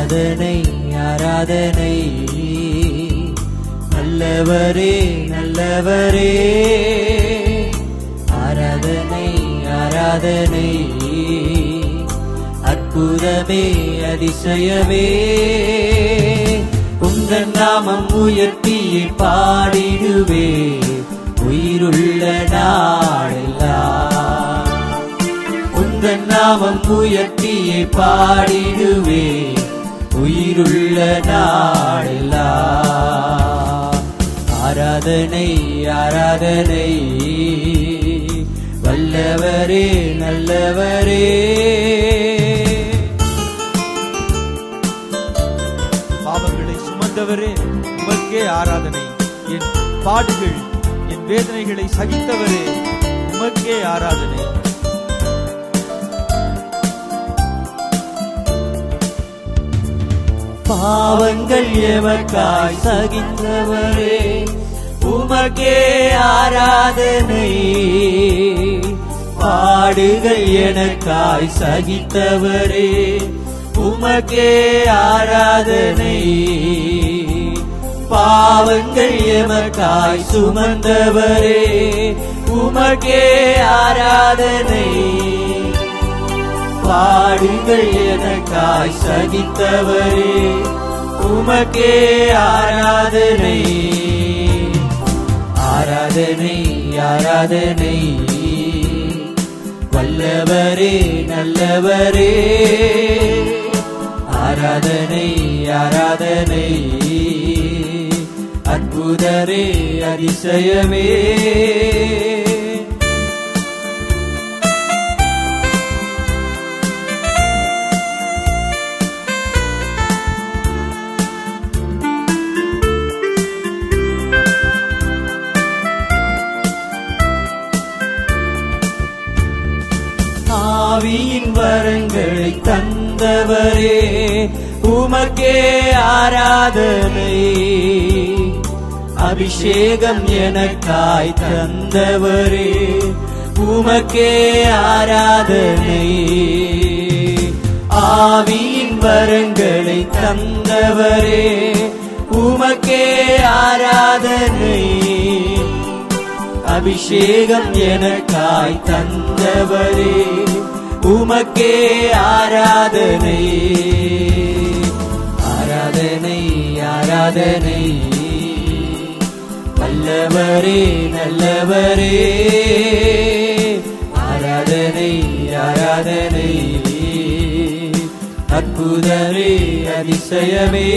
ஆராதனை ஆராதனை நல்லவரே நல்லவரே ஆராதனை ஆராதனை அற்புதமே அதிசயமே உங்கள் நாமம் உயர்த்தியே பாடிடுவே உயிருள்ள நாளெல்லாம் உங்கள் நாமம் உயர்த்தியே பாடிடுவே உயிருள்ள நாளெல்லாம் ஆராதனை ஆராதனை வல்லவரே நல்லவரே பாவங்களை சுமந்தவரே உமக்கே ஆராதனை என் பாடுகள் என் வேதனைகளை சகித்தவரே உமக்கே ஆராதனை பாவங்கள் எமக்காய் சகித்தவரே உமக்கே ஆராதனை பாடுகள் எனக்காய் சகித்தவரே உமக்கே ஆராதனை பாவங்கள் எமக்காய் சுமந்தவரே உமக்கே ஆராதனை பாடுகள் எனக்காய் சகித்தவரே உமக்கே ஆராதனை ஆராதனை ஆராதனை வல்லவரே நல்லவரே ஆராதனை ஆராதனை அற்புதரே அதிசயமே ஆவியின் வரங்களை தந்தவரே உமக்கே ஆராதனை அபிஷேகம் எனக்காய் தந்தவரே உமக்கே ஆராதனை ஆவியின் வரங்களை தந்தவரே உமக்கே ஆராதனை அபிஷேகம் எனக்காய் தந்தவரே உமக்கே ஆராதனை ஆராதனை ஆராதனை நல்லவரே நல்லவரே ஆராதனை ஆராதனை அற்புதரே அதிசயமே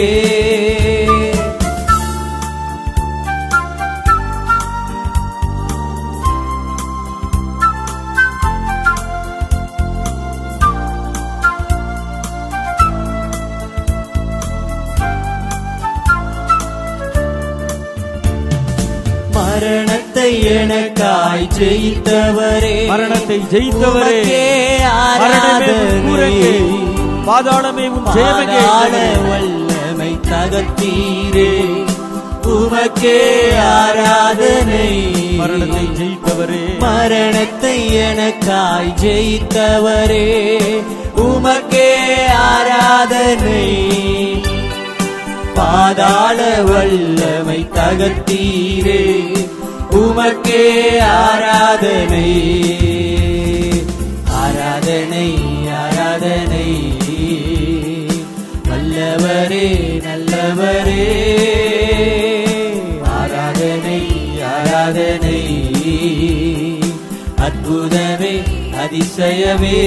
மரணத்தை எனக்காய் ஜெயித்தவரே மரணத்தை ஜெயித்தவரே உமக்கே மரணமே உம் கூரங்கே ஆராதனை பாதாளமே உம் ஜெயமெங்கே பாதாள வல்லமை தகத்தீரே உமக்கே ஆராதனை மரணத்தை ஜெயித்தவரே மரணத்தை எனக்காய் ஜெயித்தவரே உமக்கே ஆராதனை பாதாள வல்லமை தகத்தீரே உமக்கே ஆராதனை ஆராதனை ஆராதனை வல்லவரே நல்லவரே ஆராதனை ஆராதனை அற்புதமே அதிசயமே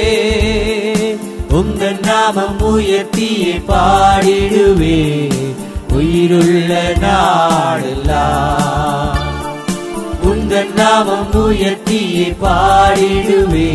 உங்கள் நாமம் உயர்த்தியே பாடிடுவே உயிருள்ள நாடெல்லாம் உங்கள் நாமம் உயர்த்தியே பாடிடுவே